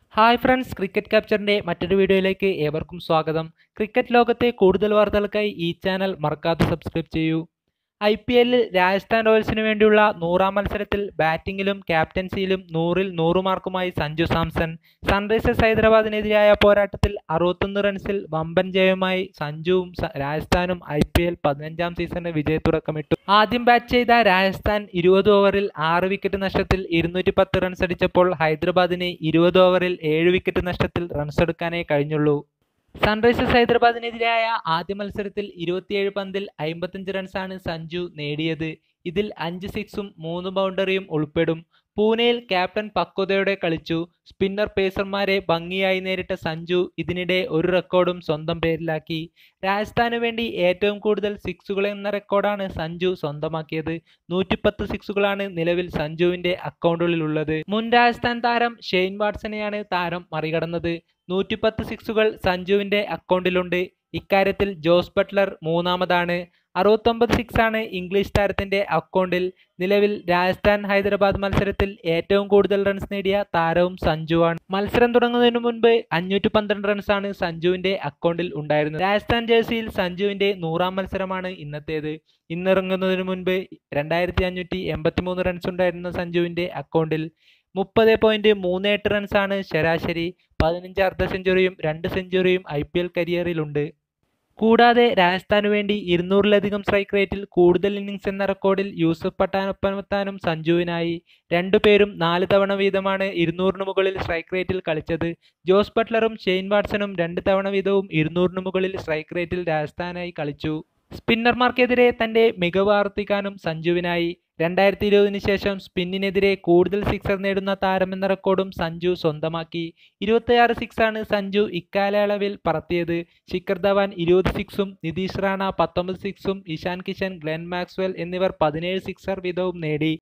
hi friends cricket ക്യാപ്ചറിൻ്റെ മറ്റൊരു വീഡിയോയിലേക്ക് ഏവർക്കും സ്വാഗതം ക്രിക്കറ്റ് ലോകത്തെ കൂടുതൽ വാർത്തകൾക്കായി ഈ ചാനൽ മറക്കാതെ സബ്സ്ക്രൈബ് ചെയ്യൂ ഐ പി എല്ലിൽ രാജസ്ഥാൻ റോയൽസിന് വേണ്ടിയുള്ള നൂറാം മത്സരത്തിൽ ബാറ്റിംഗിലും ക്യാപ്റ്റൻസിയിലും നൂറിൽ നൂറ് മാർക്കുമായി സഞ്ജു സാംസൺ സൺറൈസേഴ്സ് ഹൈദരാബാദിനെതിരായ പോരാട്ടത്തിൽ അറുപത്തൊന്ന് റൺസിൽ വമ്പൻ ജയവുമായി സഞ്ജുവും സ- രാജസ്ഥാനും ഐ പി എൽ പതിനഞ്ചാം സീസണിന് വിജയത്തുടക്കമിട്ടു ആദ്യം ബാറ്റ് ചെയ്ത രാജസ്ഥാൻ ഇരുപത് ഓവറിൽ ആറ് വിക്കറ്റ് നഷ്ടത്തിൽ ഇരുന്നൂറ്റി പത്ത് റൺസ് അടിച്ചപ്പോൾ ഹൈദരാബാദിന് ഇരുപത് ഓവറിൽ ഏഴ് വിക്കറ്റ് നഷ്ടത്തിൽ റൺസ് എടുക്കാനേ കഴിഞ്ഞുള്ളൂ സൺറൈസേഴ്സ് ഹൈദരാബാദിനെതിരായ ആദ്യ മത്സരത്തിൽ ഇരുപത്തിയേഴ് പന്തിൽ അമ്പത്തഞ്ച് റൺസാണ് സഞ്ജു നേടിയത് ഇതിൽ അഞ്ച് സിക്സും മൂന്ന് ബൗണ്ടറിയും ഉൾപ്പെടും പൂനെയിൽ ക്യാപ്റ്റൻ പക്വതയോടെ കളിച്ചു സ്പിന്നർ പേസർമാരെ ഭംഗിയായി നേരിട്ട സഞ്ജു ഇതിനിടെ ഒരു റെക്കോർഡും സ്വന്തം പേരിലാക്കി രാജസ്ഥാനു വേണ്ടി ഏറ്റവും കൂടുതൽ സിക്സുകൾ എന്ന റെക്കോർഡാണ് സഞ്ജു സ്വന്തമാക്കിയത് നൂറ്റിപ്പത്ത് സിക്സുകളാണ് നിലവിൽ സഞ്ജുവിന്റെ അക്കൗണ്ടുകളിലുള്ളത് മുൻ രാജസ്ഥാൻ താരം ഷെയ്ൻ വാട്സനെയാണ് താരം മറികടന്നത് നൂറ്റിപ്പത്ത് സിക്സുകൾ സഞ്ജുവിന്റെ അക്കൗണ്ടിലുണ്ട് ഇക്കാര്യത്തിൽ ജോസ് ബട്ട്ലർ മൂന്നാമതാണ് അറുപത്തൊമ്പത് സിക്സ് ആണ് ഇംഗ്ലീഷ് താരത്തിന്റെ അക്കൗണ്ടിൽ നിലവിൽ രാജസ്ഥാൻ ഹൈദരാബാദ് മത്സരത്തിൽ ഏറ്റവും കൂടുതൽ റൺസ് നേടിയ താരവും സഞ്ജുവാണ് മത്സരം തുടങ്ങുന്നതിന് മുൻപ് അഞ്ഞൂറ്റി പന്ത്രണ്ട് റൺസാണ് സഞ്ജുവിന്റെ അക്കൗണ്ടിൽ ഉണ്ടായിരുന്നത് രാജസ്ഥാൻ ജേഴ്സിയിൽ സഞ്ജുവിന്റെ നൂറാം മത്സരമാണ് ഇന്നത്തേത് ഇന്നിറങ്ങുന്നതിന് മുൻപ് രണ്ടായിരത്തി അഞ്ഞൂറ്റി എൺപത്തി മൂന്ന് റൺസ് ഉണ്ടായിരുന്ന സഞ്ജുവിന്റെ അക്കൗണ്ടിൽ മുപ്പത് പോയിന്റ് മൂന്ന് എട്ട് റൺസാണ് ശരാശരി പതിനഞ്ച് അർദ്ധ സെഞ്ചുറിയും രണ്ട് സെഞ്ചുറിയും ഐ പി എൽ കരിയറിലുണ്ട് കൂടാതെ രാജസ്ഥാനു വേണ്ടി ഇരുന്നൂറിലധികം സ്ട്രൈക്ക് റേറ്റിൽ കൂടുതൽ ഇന്നിംഗ്സ് എന്ന റെക്കോർഡിൽ യൂസഫ് പട്ടാനപ്പത്താനും സഞ്ജുവിനായി രണ്ടുപേരും നാല് തവണ വീതമാണ് ഇരുന്നൂറിന് മുകളിൽ സ്ട്രൈക്ക് റേറ്റിൽ കളിച്ചത് ജോസ് ബട്ട്ലറും ഷെയ്ൻ വാട്സണും രണ്ട് തവണ വീതവും ഇരുന്നൂറിന് മുകളിൽ സ്ട്രൈക്ക് റേറ്റിൽ രാജസ്ഥാനായി കളിച്ചു സ്പിന്നർമാർക്കെതിരെ തന്റെ മികവ് ആവർത്തിക്കാനും സഞ്ജുവിനായി രണ്ടായിരത്തി ഇരുപതിന് ശേഷം സ്പിന്നിനെതിരെ കൂടുതൽ സിക്സർ നേടുന്ന താരമെന്ന റെക്കോർഡും സഞ്ജു സ്വന്തമാക്കി ഇരുപത്തിയാറ് സിക്സാണ് സഞ്ജു ഇക്കാലയളവിൽ പറത്തിയത് ശിഖർ ധവാൻ ഇരുപത് സിക്സും നിതീഷ് റാണ പത്തൊമ്പത് സിക്സും ഇഷാൻ കിഷൻ ഗ്ലെൻ മാക്സ്വെൽ എന്നിവർ പതിനേഴ് സിക്സർ വീതവും നേടി